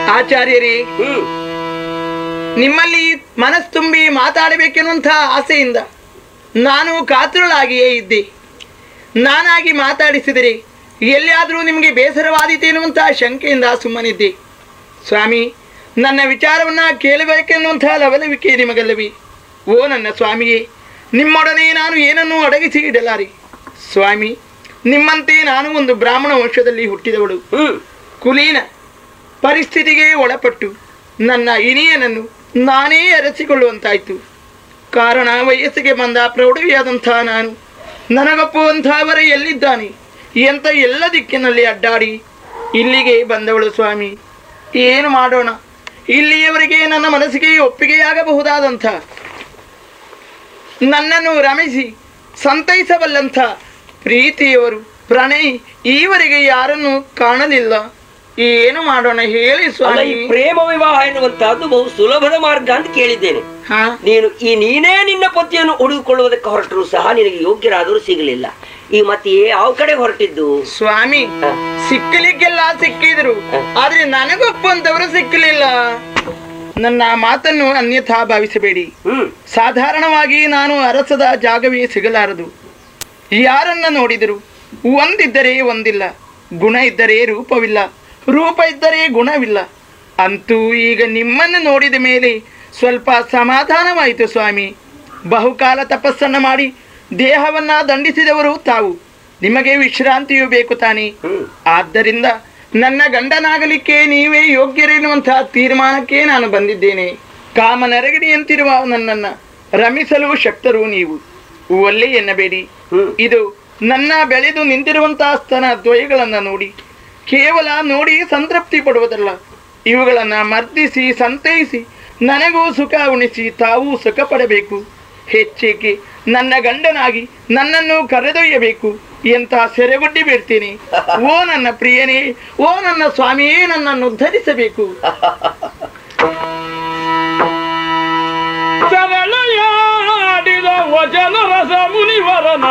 ಆಚಾರ್ಯರೇ ಹ್ಮ್ ನಿಮ್ಮಲ್ಲಿ ಮನಸ್ಸು ತುಂಬಿ ಮಾತಾಡಬೇಕೆನ್ನುವಂಥ ಆಸೆಯಿಂದ ನಾನು ಕಾತುರಳಾಗಿಯೇ ಇದ್ದೆ ನಾನಾಗಿ ಮಾತಾಡಿಸಿದರೆ ಎಲ್ಲಿಯಾದರೂ ನಿಮಗೆ ಬೇಸರವಾದೀತು ಎನ್ನುವಂಥ ಶಂಕೆಯಿಂದ ಸುಮ್ಮನಿದ್ದೆ ಸ್ವಾಮಿ ನನ್ನ ವಿಚಾರವನ್ನು ಕೇಳಬೇಕೆನ್ನುವಂಥ ಲವಲವಿಕೆ ನಿಮಗಲ್ಲವೇ ಓ ನನ್ನ ಸ್ವಾಮಿಯೇ ನಿಮ್ಮೊಡನೆ ನಾನು ಏನನ್ನೂ ಅಡಗಿಸಿ ಇಡಲಾರೆ ಸ್ವಾಮಿ ನಿಮ್ಮಂತೆ ನಾನು ಒಂದು ಬ್ರಾಹ್ಮಣ ವಂಶದಲ್ಲಿ ಹುಟ್ಟಿದವಳು ಹ್ಮ್ ಕುಲೀನ ಪರಿಸ್ಥಿತಿಗೆ ಒಳಪಟ್ಟು ನನ್ನ ಇನಿಯನನ್ನು ನಾನೇ ಅರಸಿಕೊಳ್ಳುವಂತಾಯಿತು ಕಾರಣ ವಯಸ್ಸಿಗೆ ಬಂದ ಪ್ರೌಢವಿಯಾದಂಥ ನಾನು ನನಗೊಪ್ಪುವಂಥವರ ಎಲ್ಲಿದ್ದಾನೆ ಎಂತ ಎಲ್ಲ ದಿಕ್ಕಿನಲ್ಲಿ ಅಡ್ಡಾಡಿ ಇಲ್ಲಿಗೆ ಬಂದವಳು ಸ್ವಾಮಿ ಏನು ಮಾಡೋಣ ಇಲ್ಲಿಯವರೆಗೆ ನನ್ನ ಮನಸ್ಸಿಗೆ ಒಪ್ಪಿಗೆಯಾಗಬಹುದಾದಂಥ ನನ್ನನ್ನು ರಮಿಸಿ ಸಂತೈಸಬಲ್ಲಂಥ ಪ್ರೀತಿಯವರು ಪ್ರಣಯ್ ಈವರೆಗೆ ಯಾರನ್ನು ಕಾಣಲಿಲ್ಲ ಏನು ಮಾಡೋಣ ಹೇಳಿ ಅಲ್ಲ ಸ್ವಾಮಿ ಈ ಪ್ರೇಮ ವಿವಾಹ ಎನ್ನುವಂತಹದ್ದು ಬಹು ಸುಲಭದ ಮಾರ್ಗ ಅಂತ ಕೇಳಿದ್ದೇನೆ ಹಾ ನೀನು ಈ ನೀನೇ ನಿನ್ನ ಪತಿಯನ್ನು ಹುಡುಕಿಕೊಳ್ಳುವುದಕ್ಕೆ ಹೊರಟರು ಸಹ ನಿನಗೆ ಯೋಗ್ಯರಾದರೂ ಸಿಗಲಿಲ್ಲ ಈ ಮತ್ತೆ ಯಾವ ಕಡೆ ಹೊರಟಿದ್ದು ಸ್ವಾಮಿ ಹ. ಸಿಕ್ಕಲಿಕ್ಕೆಲ್ಲ ಸಿಕ್ಕಿದ್ರು ಆದ್ರೆ ನನಗೊಪ್ಪಂತವರು ಸಿಕ್ಕಲಿಲ್ಲ ನನ್ನ ಮಾತನ್ನು ಅನ್ಯಥಾ ಭಾವಿಸಬೇಡಿ ಹ್ಮ್ ಸಾಧಾರಣವಾಗಿ ನಾನು ಅರಸದ ಜಾಗವೇ ಸಿಗಲಾರದು ಯಾರನ್ನ ನೋಡಿದರು ಒಂದಿದ್ದರೆ ಒಂದಿಲ್ಲ ಗುಣ ಇದ್ದರೆ ರೂಪವಿಲ್ಲ ರೂಪ ಇದ್ದರೆ ಗುಣವಿಲ್ಲ ಅಂತೂ ಈಗ ನಿಮ್ಮನ್ನು ನೋಡಿದ ಮೇಲೆ ಸ್ವಲ್ಪ ಸಮಾಧಾನವಾಯಿತು ಸ್ವಾಮಿ ಬಹುಕಾಲ ತಪಸ್ಸನ್ನು ಮಾಡಿ ದೇಹವನ್ನ ದಂಡಿಸಿದವರು ತಾವು ನಿಮಗೆ ವಿಶ್ರಾಂತಿಯೂ ಬೇಕು ತಾನೇ ಹ್ಮ್ ಆದ್ದರಿಂದ ನನ್ನ ಗಂಡನಾಗಲಿಕ್ಕೆ ನೀವೇ ಯೋಗ್ಯರೆನ್ನುವಂತಹ ತೀರ್ಮಾನಕ್ಕೆ ನಾನು ಬಂದಿದ್ದೇನೆ ಕಾಮನರಗಡಿಯಂತಿರುವ ನನ್ನನ್ನು ರಮಿಸಲು ಶಕ್ತರು ನೀವು ಒಲ್ಲೆ ಎನ್ನಬೇಡಿ ಹ್ಮ್ ಇದು ನನ್ನ ಬೆಳೆದು ನಿಂತಿರುವಂತಹ ಸ್ತನ ದ್ವಯಗಳನ್ನು ನೋಡಿ ಕೇವಲ ನೋಡಿ ಸಂತೃಪ್ತಿ ಪಡುವುದಲ್ಲ ಇವುಗಳನ್ನು ಮರ್ದಿಸಿ ಸಂತೈಸಿ ನನಗೂ ಸುಖ ಉಣಿಸಿ ತಾವೂ ಸುಖ ಪಡಬೇಕು ಹೆಚ್ಚೇಕೆ ನನ್ನ ಗಂಡನಾಗಿ ನನ್ನನ್ನು ಕರೆದೊಯ್ಯಬೇಕು ಎಂತ ಸೆರೆಗೊಡ್ಡಿ ಬಿಡ್ತೀನಿ ಓ ನನ್ನ ಪ್ರಿಯನೇ ಓ ನನ್ನ ಸ್ವಾಮಿಯೇ ನನ್ನನ್ನು ಉದ್ಧರಿಸಬೇಕು ಸರಳಯಾಡಿದ ವಚನ ರಸ ಮುನಿವರನ